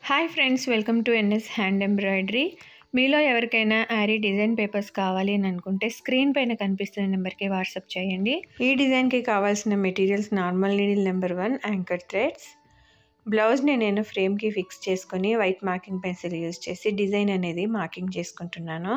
hi friends welcome to NS hand embroidery మీలో ఎవరికైనా Yaari design papers కావాలి అని అనుకుంటే స్క్రీన్ పైన కనిపిస్తున్న నెంబర్కి వాట్సాప్ చేయండి ఈ డిజైన్కి కావాల్సిన materials normal needle number one anchor threads బ్లౌజ్ని నేను ఫ్రేమ్కి ఫిక్స్ చేసుకొని వైట్ మార్కింగ్ పెన్సిల్ యూజ్ చేసి డిజైన్ అనేది మార్కింగ్ చేసుకుంటున్నాను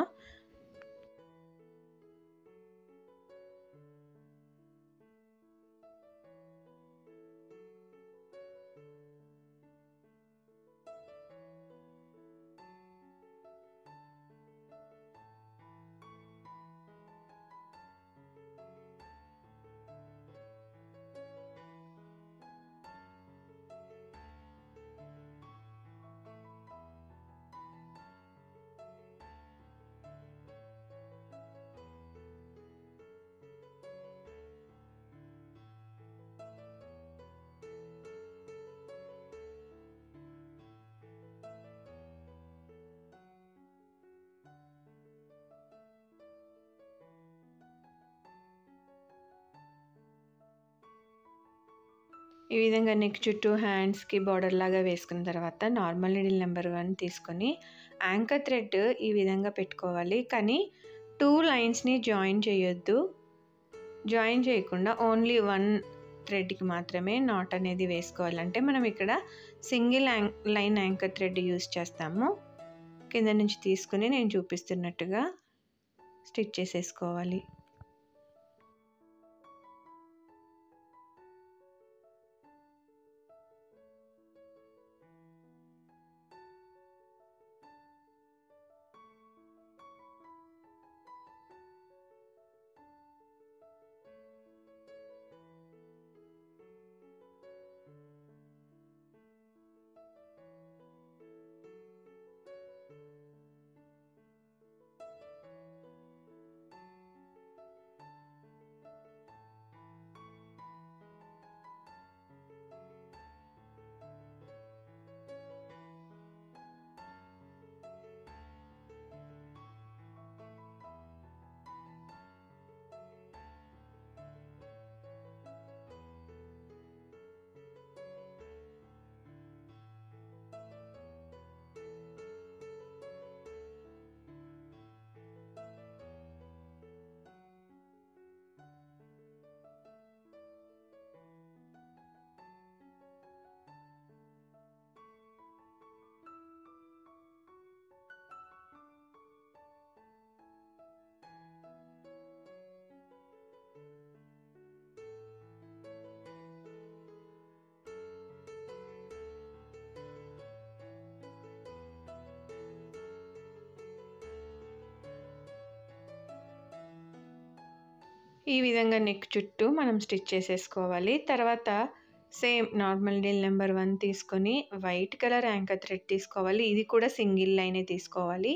ఈ విధంగా నెక్ చుట్టూ హ్యాండ్స్కి బార్డర్ లాగా వేసుకున్న తర్వాత నార్మల్ నీడిల్ నెంబర్ వన్ తీసుకొని యాంకర్ థ్రెడ్ ఈ విధంగా పెట్టుకోవాలి కానీ టూ లైన్స్ని జాయిన్ చేయొద్దు జాయిన్ చేయకుండా ఓన్లీ వన్ థ్రెడ్కి మాత్రమే నాట్ అనేది వేసుకోవాలంటే మనం ఇక్కడ single line anchor thread use చేస్తాము కింద నుంచి తీసుకుని నేను చూపిస్తున్నట్టుగా స్టిచ్ చేసేసుకోవాలి ఈ విధంగా నెక్ చుట్టూ మనం స్టిచ్ చేసేసుకోవాలి తర్వాత same normal needle number one తీసుకొని వైట్ కలర్ యాంకర్ థ్రెడ్ తీసుకోవాలి ఇది కూడా సింగిల్ లైనే తీసుకోవాలి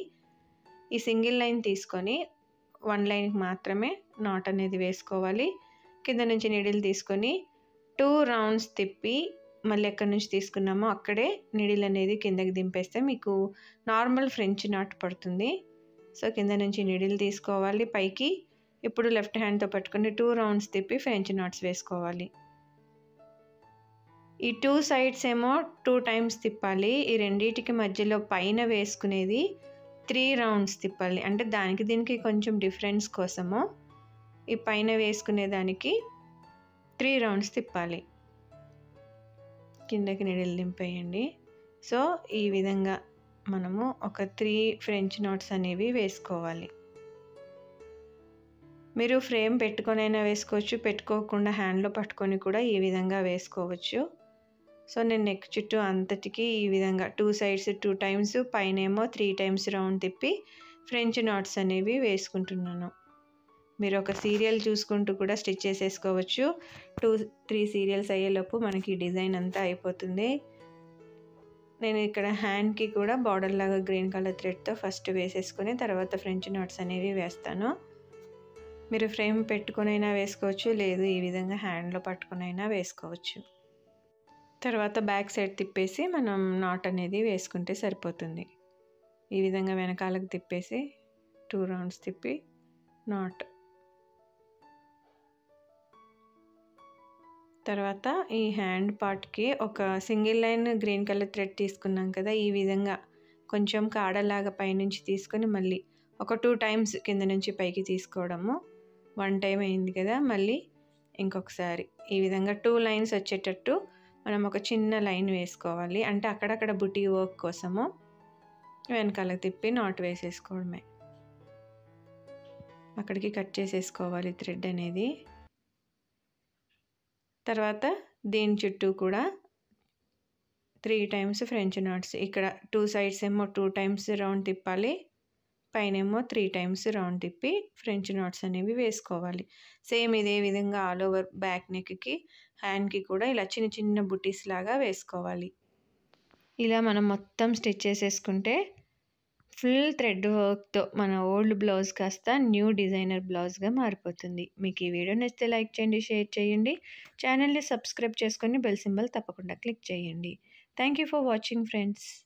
ఈ సింగిల్ లైన్ తీసుకొని వన్ లైన్కి మాత్రమే నాట్ అనేది వేసుకోవాలి కింద నుంచి నీడిల్ తీసుకొని టూ రౌండ్స్ తిప్పి మళ్ళీ ఎక్కడి నుంచి తీసుకున్నామో అక్కడే నీడిల్ అనేది కిందకి దింపేస్తే మీకు నార్మల్ ఫ్రెంచ్ నాట్ పడుతుంది సో కింద నుంచి నీడిల్ తీసుకోవాలి పైకి ఇప్పుడు లెఫ్ట్ హ్యాండ్తో పట్టుకుని టూ రౌండ్స్ తిప్పి ఫ్రెంచ్ నాట్స్ వేసుకోవాలి ఈ టూ సైడ్స్ ఏమో టూ టైమ్స్ తిప్పాలి ఈ రెండింటికి మధ్యలో పైన వేసుకునేది త్రీ రౌండ్స్ తిప్పాలి అంటే దానికి దీనికి కొంచెం డిఫరెన్స్ కోసము ఈ పైన వేసుకునే దానికి త్రీ రౌండ్స్ తిప్పాలి కిందకి నిడిల్ దింపేయండి సో ఈ విధంగా మనము ఒక త్రీ ఫ్రెంచ్ నోట్స్ అనేవి వేసుకోవాలి మీరు ఫ్రేమ్ పెట్టుకొనైనా వేసుకోవచ్చు పెట్టుకోకుండా హ్యాండ్లో పట్టుకొని కూడా ఈ విధంగా వేసుకోవచ్చు సో నేను నెక్ చుట్టూ అంతటికి ఈ విధంగా టూ సైడ్స్ టూ టైమ్స్ పైనేమో త్రీ టైమ్స్ రౌండ్ తిప్పి ఫ్రెంచ్ నాట్స్ అనేవి వేసుకుంటున్నాను మీరు ఒక సీరియల్ చూసుకుంటూ కూడా స్టిచ్ చేసేసుకోవచ్చు టూ త్రీ సీరియల్స్ అయ్యేలోపు మనకి డిజైన్ అంతా అయిపోతుంది నేను ఇక్కడ హ్యాండ్కి కూడా బార్డర్ లాగా గ్రీన్ కలర్ థ్రెడ్తో ఫస్ట్ వేసేసుకొని తర్వాత ఫ్రెంచ్ నాట్స్ అనేవి వేస్తాను మీరు ఫ్రేమ్ పెట్టుకునైనా వేసుకోవచ్చు లేదు ఈ విధంగా హ్యాండ్లో పట్టుకునైనా వేసుకోవచ్చు తర్వాత బ్యాక్ సైడ్ తిప్పేసి మనం నాట్ అనేది వేసుకుంటే సరిపోతుంది ఈ విధంగా వెనకాలకు తిప్పేసి టూ రౌండ్స్ తిప్పి నాట్ తర్వాత ఈ హ్యాండ్ పార్ట్కి ఒక single line green colour thread తీసుకున్నాం కదా ఈ విధంగా కొంచెం కాడలాగా పైనుంచి తీసుకొని మళ్ళీ ఒక టూ టైమ్స్ కింద నుంచి పైకి తీసుకోవడము వన్ టైం అయింది కదా మళ్ళీ ఇంకొకసారి ఈ విధంగా టూ లైన్స్ వచ్చేటట్టు మనం ఒక చిన్న లైన్ వేసుకోవాలి అంటే అక్కడక్కడ బుటీ వర్క్ కోసము వెనకాల తిప్పి నాట్ వేసేసుకోవడమే అక్కడికి కట్ చేసేసుకోవాలి థ్రెడ్ అనేది తర్వాత దీని చుట్టూ కూడా త్రీ టైమ్స్ ఫ్రెంచ్ నాట్స్ ఇక్కడ టూ సైడ్స్ ఏమో టూ టైమ్స్ రౌండ్ తిప్పాలి పైన ఏమో త్రీ టైమ్స్ రౌండ్ తిప్పి ఫ్రెంచ్ నాట్స్ అనేవి వేసుకోవాలి సేమ్ ఇదే విధంగా ఆల్ ఓవర్ బ్యాక్ నెక్కి హ్యాండ్కి కూడా ఇలా చిన్న చిన్న బుటీస్ లాగా వేసుకోవాలి ఇలా మనం మొత్తం స్టిచ్ చేసేసుకుంటే ఫుల్ థ్రెడ్ వర్క్తో మన ఓల్డ్ బ్లౌజ్ కాస్త న్యూ డిజైనర్ బ్లౌజ్గా మారిపోతుంది మీకు ఈ వీడియో నచ్చితే లైక్ చేయండి షేర్ చేయండి ఛానల్ని సబ్స్క్రైబ్ చేసుకొని బెల్ సింబల్ తప్పకుండా క్లిక్ చేయండి thank you for watching friends